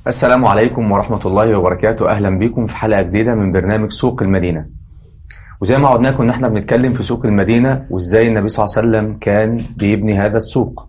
السلام عليكم ورحمة الله وبركاته أهلا بكم في حلقة جديدة من برنامج سوق المدينة وزي ما عودناكم إن احنا بنتكلم في سوق المدينة وإزاي النبي صلى الله عليه وسلم كان بيبني هذا السوق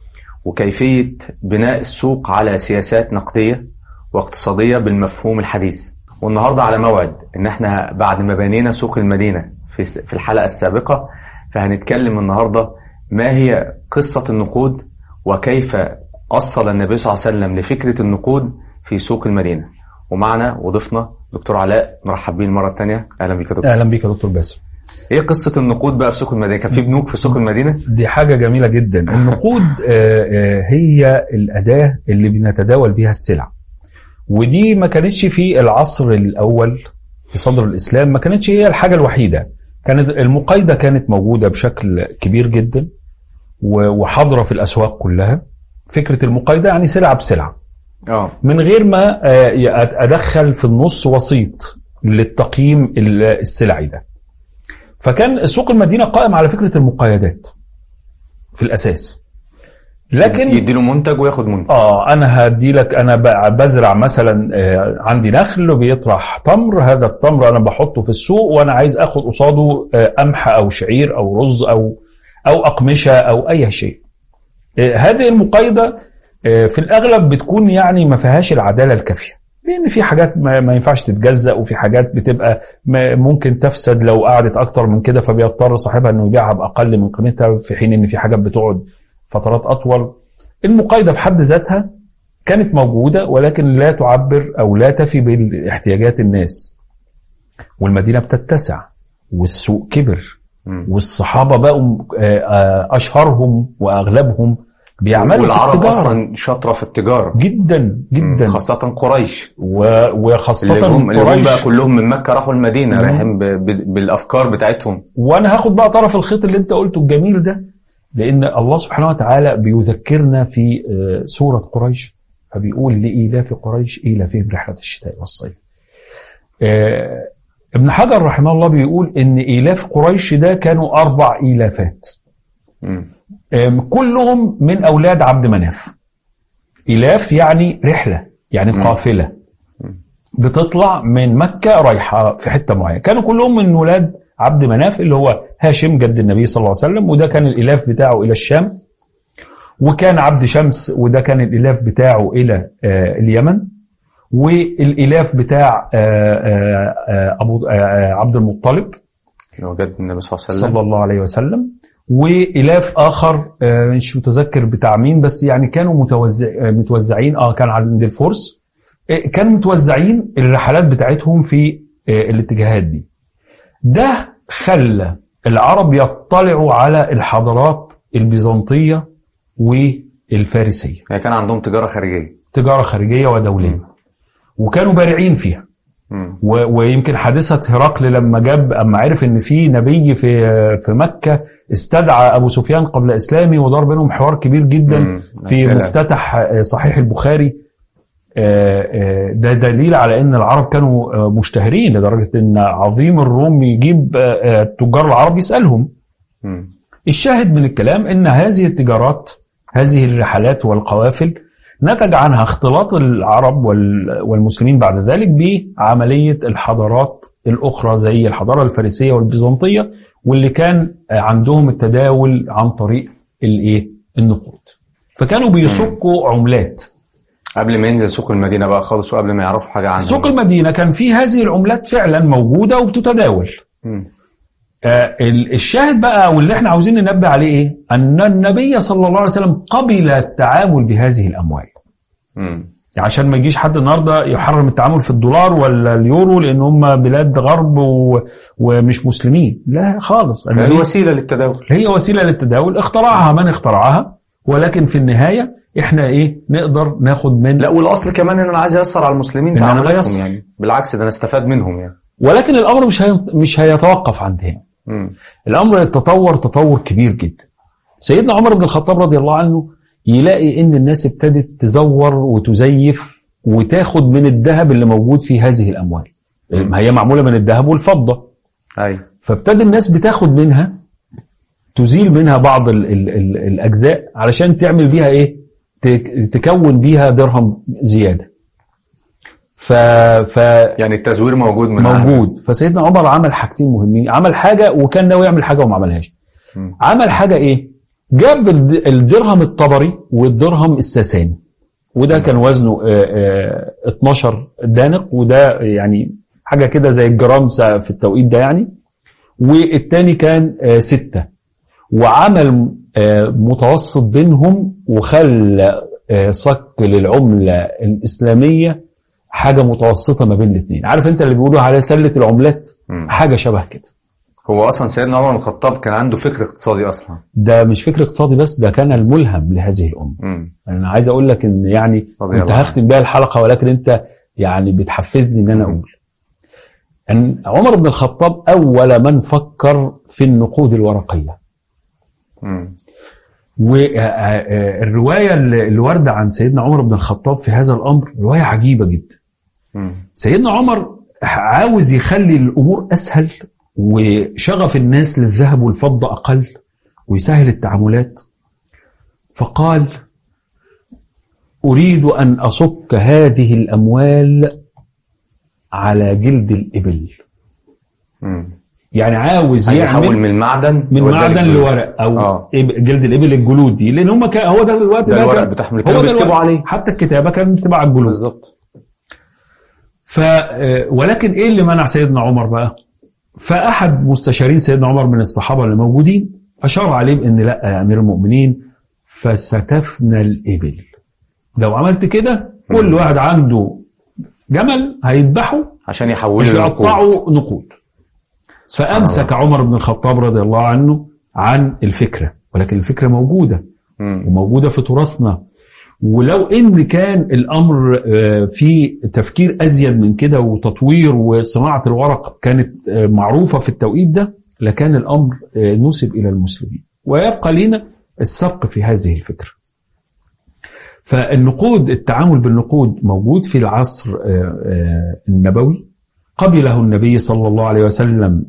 وكيفية بناء السوق على سياسات نقدية واقتصادية بالمفهوم الحديث والنهاردة على موعد إن احنا بعد ما بنينا سوق المدينة في في الحلقة السابقة فهنتكلم النهاردة ما هي قصة النقود وكيف أصل النبي صلى الله عليه وسلم لفكرة النقود في سوق المدينة ومعنا وضيفنا دكتور علاء مرحب بيه المرة الثانية أهلا بك يا دكتور اهلا بيك يا دكتور باسم إيه قصة النقود بقى في سوق المدينة كان في بنوك في سوق المدينة دي حاجه جميله جدا النقود آه، آه، هي الاداه اللي بنتداول بها السلع ودي ما كانتش في العصر الاول في صدر الاسلام ما كانتش هي الحاجه الوحيده كانت المقايضه كانت موجوده بشكل كبير جدا و- وحاضره في الاسواق كلها فكره المقايضه يعني سلعه بسلعه اه من غير ما آه، ادخل في النص وسيط للتقييم ال- السلعي ده فكان سوق المدينه قائم على فكره المقايدات في الاساس لكن يديله منتج وياخد منتج اه انا هدي لك انا ب- بزرع مثلا آه، عندي نخل وبيطرح تمر هذا التمر انا بحطه في السوق وانا عايز اخد قصاده آه، قمح او شعير او رز او او اقمشه او اي شيء آه، هذه المقايضه آه، في الاغلب بتكون يعني ما فيهاش العداله الكافيه لان في حاجات ما, ما ينفعش تتجزأ وفي حاجات بتبقى ما- ممكن تفسد لو قعدت اكتر من كده فبيضطر صاحبها انه يبيعها باقل من قيمتها في حين ان في حاجات بتقعد فترات اطول المقايضه في حد ذاتها كانت موجوده ولكن لا تعبر او لا تفي باحتياجات الناس والمدينه بتتسع والسوق كبر مم. والصحابه بقوا آه، آه، اشهرهم واغلبهم بيعملوا في والعرب التجاره أصلا شاطرة في التجارة جدا جدا خاصة قريش و- اللي وخاصه جم اللي جم بقى قريش كلهم من مكة راحوا المدينة مم. رايحين ب- ب- بالأفكار بتاعتهم وانا هاخد بقى طرف الخيط اللي انت قلته الجميل ده لان الله سبحانه وتعالى بيذكرنا في آه، سوره قريش فبيقول لإيلاف قريش إيلافهم رحلة الشتاء والصيف. آه، ابن حجر رحمه الله بيقول ان إيلاف قريش ده كانوا أربع إيلافات. مم. آم، كلهم من أولاد عبد مناف. إيلاف يعني رحلة يعني مم. قافلة. بتطلع من مكة رايحة في حتة معينة كانوا كلهم من ولاد عبد مناف اللي هو هاشم جد النبي صلى الله عليه وسلم وده كان الإلاف بتاعه إلى الشام وكان عبد شمس وده كان الإلاف بتاعه إلى آه، اليمن والإلاف بتاع آه، آه، آه، أبو آه، عبد المطلب اللي هو جد النبي صلى الله عليه وسلم صلى الله عليه وسلم وإلاف آخر آه، مش متذكر بتاع مين بس يعني كانوا متوزع آه، متوزعين اه كان عند الفرس آه، كانوا متوزعين الرحلات بتاعتهم في آه، الاتجاهات دي ده خلى العرب يطلعوا على الحضارات البيزنطية والفارسية يعني كان عندهم تجارة خارجية تجارة خارجية ودولية وكانوا بارعين فيها مم. و- ويمكن حادثه هرقل لما جاب اما عرف ان في نبي في في مكه استدعى ابو سفيان قبل اسلامه ودار بينهم حوار كبير جدا مم. في أسئلة. مفتتح آه، صحيح البخاري آه، آه، ده دليل على ان العرب كانوا آه، مشتهرين لدرجه ان عظيم الروم يجيب آه، آه، تجار العرب يسالهم مم. الشاهد من الكلام ان هذه التجارات هذه الرحلات والقوافل نتج عنها اختلاط العرب وال- والمسلمين بعد ذلك بعمليه الحضارات الاخرى زي الحضاره الفارسيه والبيزنطيه واللي كان عندهم التداول عن طريق الايه؟ النقود. فكانوا بيسكوا عملات. قبل ما ينزل سوق المدينة بقى خالص وقبل ما يعرفوا حاجة عنه سوق المدينه كان فيه هذه العملات فعلا موجوده وبتتداول. مم. آه، ال- الشاهد بقى واللي احنا عاوزين ننبه عليه ايه؟ ان النبي صلى الله عليه وسلم قبل التعامل بهذه الاموال. مم. يعني عشان ما يجيش حد النهارده يحرم التعامل في الدولار ولا اليورو لان هم بلاد غرب و... ومش مسلمين، لا خالص. كان النبي- وسيلة للتداول هي وسيله للتداول اخترعها من اخترعها ولكن في النهايه احنا ايه؟ نقدر ناخد من لا والاصل كمان ان انا عايز ايسر على المسلمين إن أنا تعاملاتهم بيسر. يعني بالعكس ده انا استفاد منهم يعني ولكن الامر مش هي... مش هيتوقف عند هنا. مم. الامر تطور تطور كبير جدا سيدنا عمر بن الخطاب رضي الله عنه يلاقي ان الناس ابتدت تزور وتزيف وتاخد من الذهب اللي موجود في هذه الاموال مم. ما هي معموله من الذهب والفضه ايوه فابتدى الناس بتاخد منها تزيل منها بعض ال ال ال الاجزاء علشان تعمل بيها ايه ت- تكون بيها درهم زياده ف... ف... يعني التزوير موجود من موجود فسيدنا عمر عمل حاجتين مهمين عمل حاجه وكان ناوي يعمل حاجه وما عملهاش مم. عمل حاجه ايه جاب الد- الدرهم الطبري والدرهم الساساني وده كان وزنه آه، آه، 12 دانق وده يعني حاجه كده زي الجرام سا- في التوقيت ده يعني والتاني كان آه، ستة وعمل آه، متوسط بينهم وخلى آه، صك للعملة الإسلامية حاجة متوسطة ما بين الاثنين عارف انت اللي بيقولوا على سلة العملات مم. حاجة شبه كده هو اصلا سيدنا عمر بن الخطاب كان عنده فكر اقتصادي اصلا ده مش فكر اقتصادي بس ده كان الملهم لهذه الأمة مم. انا عايز اقول لك ان يعني رضي كنت الله عنه. هختم بيها الحلقة ولكن انت يعني بتحفزني ان انا اقول ان عمر بن الخطاب اول من فكر في النقود الورقية مم. والرواية اللي واردة عن سيدنا عمر بن الخطاب في هذا الأمر رواية عجيبة جدا مم. سيدنا عمر عاوز يخلي الأمور أسهل وشغف الناس للذهب والفضة أقل ويسهل التعاملات فقال أريد أن أصك هذه الأموال على جلد الإبل مم. يعني عاوز عايز يحول يعمل من المعدن من يوديها معدن للجلود. لورق او آه. إب- جلد الابل الجلود دي لان هم كان هو ده الوقت ده الورق كان- بتاعهم اللي هو كانوا ده بيكتبوا الوقت. عليه. حتى الكتابه كانت بتبقى على الجلود بالظبط ف آه، ولكن ايه اللي منع سيدنا عمر بقى؟ فاحد مستشارين سيدنا عمر من الصحابه اللي موجودين اشار عليه بان لا يا امير المؤمنين فستفنى الابل لو عملت كده كل واحد عنده جمل هيذبحه عشان يحولوا مش لنقود يقطعوا نقود فامسك عمر بن الخطاب رضي الله عنه عن الفكره ولكن الفكره موجوده مم. وموجوده في تراثنا ولو ان كان الامر آه، في تفكير ازيد من كده وتطوير وصناعه الورق كانت آه، معروفه في التوقيت ده لكان الامر آه، نسب الى المسلمين ويبقى لنا السبق في هذه الفكره. فالنقود التعامل بالنقود موجود في العصر آه، آه، النبوي قبله النبي صلى الله عليه وسلم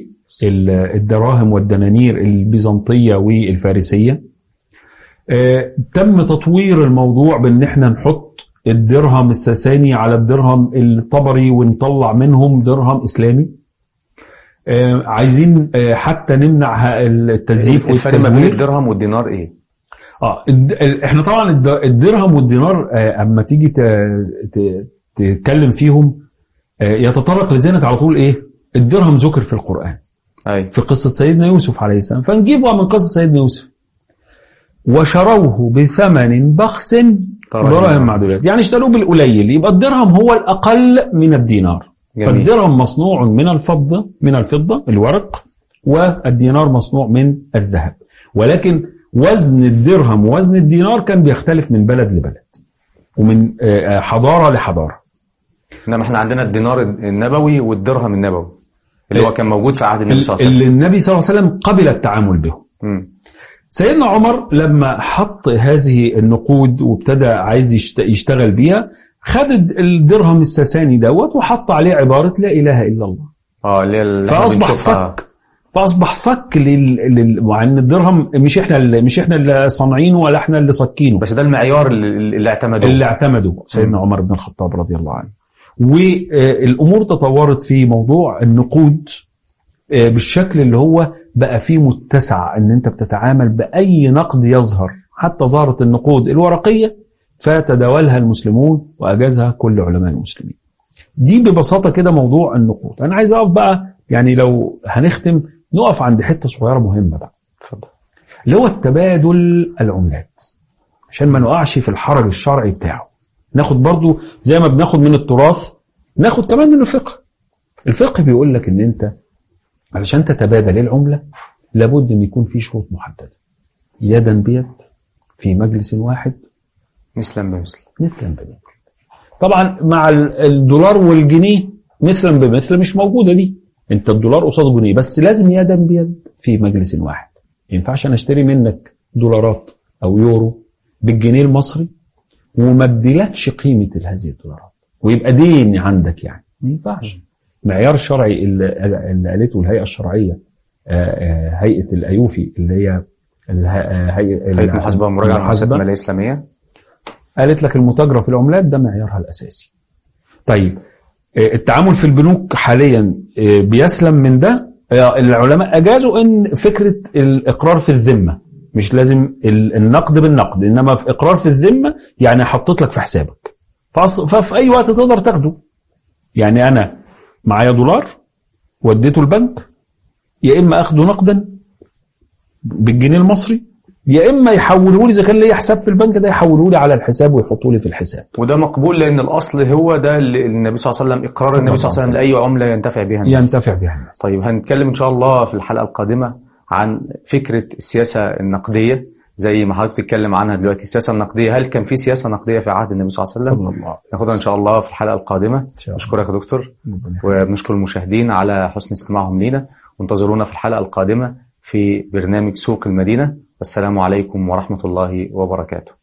بالدراهم والدنانير البيزنطيه والفارسيه آه، تم تطوير الموضوع بان احنا نحط الدرهم الساساني على الدرهم الطبري ونطلع منهم درهم اسلامي آه، عايزين آه، حتى نمنع ه- التزييف الفرق ما بين والتزوير الدرهم والدينار ايه؟ اه الد- ال- احنا طبعا الد- الدرهم والدينار آه، اما تيجي ت- ت- تتكلم فيهم آه، يتطرق لذهنك على طول ايه الدرهم ذكر في القرآن اي في قصة سيدنا يوسف عليه السلام فنجيبها من قصة سيدنا يوسف وشروه بثمن بخس دراهم. دراهم معدودات يعني اشتروه بالقليل يبقى الدرهم هو الأقل من الدينار جميل. فالدرهم مصنوع من الفضة من الفضة الورق والدينار مصنوع من الذهب ولكن وزن الدرهم ووزن الدينار كان بيختلف من بلد لبلد ومن آه، حضارة لحضارة انما احنا عندنا الدينار النبوي والدرهم النبوي اللي هو كان موجود في عهد النبي صلى الله عليه وسلم اللي النبي صلى الله عليه وسلم قبل التعامل بهم مم. سيدنا عمر لما حط هذه النقود وابتدى عايز يشت- يشتغل بيها خد الدرهم الساساني دوت وحط عليه عبارة لا إله إلا الله اه اللي هي اللي احنا فأصبح بنشوفها. صك فأصبح صك لل... لل... مع إن الدرهم مش إحنا اللي مش إحنا اللي صانعينه ولا إحنا اللي صكينه بس ده المعيار اللي, اللي اعتمدوه اللي اعتمدوا سيدنا عمر بن الخطاب رضي الله عنه والامور تطورت في موضوع النقود آه، بالشكل اللي هو بقى فيه متسع ان انت بتتعامل باي نقد يظهر حتى ظهرت النقود الورقيه فتداولها المسلمون واجازها كل علماء المسلمين. دي ببساطه كده موضوع النقود، انا عايز اقف بقى يعني لو هنختم نقف عند حته صغيره مهمه بقى. اتفضل اللي هو التبادل العملات عشان ما نقعش في الحرج الشرعي بتاعه ناخد برضو زي ما بناخد من التراث ناخد كمان من الفقه الفقه بيقول لك ان انت علشان تتبادل العملة لابد ان يكون في شروط محددة يدا بيد في مجلس واحد مثلا بمثل مثلا بمثل طبعا مع ال- الدولار والجنيه مثلا بمثل مش موجودة دي انت الدولار قصاد جنيه بس لازم يدا بيد في مجلس واحد ما ينفعش انا اشتري منك دولارات او يورو بالجنيه المصري وما اديلكش قيمة هذه الدولارات ويبقى دين عندك يعني ما ينفعش معيار شرعي اللي اللي قالته الهيئة الشرعية آه، آه، هيئة الأيوفي اللي هي اله- آه، هيئة هيئة محاسبة ومراجعة المؤسسات المحاسبة. المالية الإسلامية قالت لك المتاجرة في العملات ده معيارها الأساسي طيب آه، التعامل في البنوك حاليا آه، بيسلم من ده آه، العلماء اجازوا ان فكره الاقرار في الذمه مش لازم ال- النقد بالنقد انما في اقرار في الذمه يعني حطيت لك في حسابك فأص- ففي اي وقت تقدر تاخده يعني انا معايا دولار وديته البنك يا اما اخده نقدا بالجنيه المصري يا اما يحوله لي اذا كان ليا حساب في البنك ده يحوله لي على الحساب ويحطه لي في الحساب وده مقبول لان الاصل هو ده اللي النبي صلى الله عليه وسلم اقرار صلى النبي صلى الله عليه وسلم لاي عمله ينتفع بها الناس ينتفع بها الناس طيب هنتكلم ان شاء الله في الحلقه القادمه عن فكره السياسه النقديه زي ما حضرتك بتتكلم عنها دلوقتي السياسه النقديه هل كان في سياسه نقديه في عهد النبي صلى الله عليه وسلم صلى الله عليه ناخدها ان شاء الله في الحلقه القادمه شاء الله. نشكرك يا دكتور وسلم وبنشكر المشاهدين على حسن استماعهم لينا وانتظرونا في الحلقه القادمه في برنامج سوق المدينه والسلام عليكم ورحمه الله وبركاته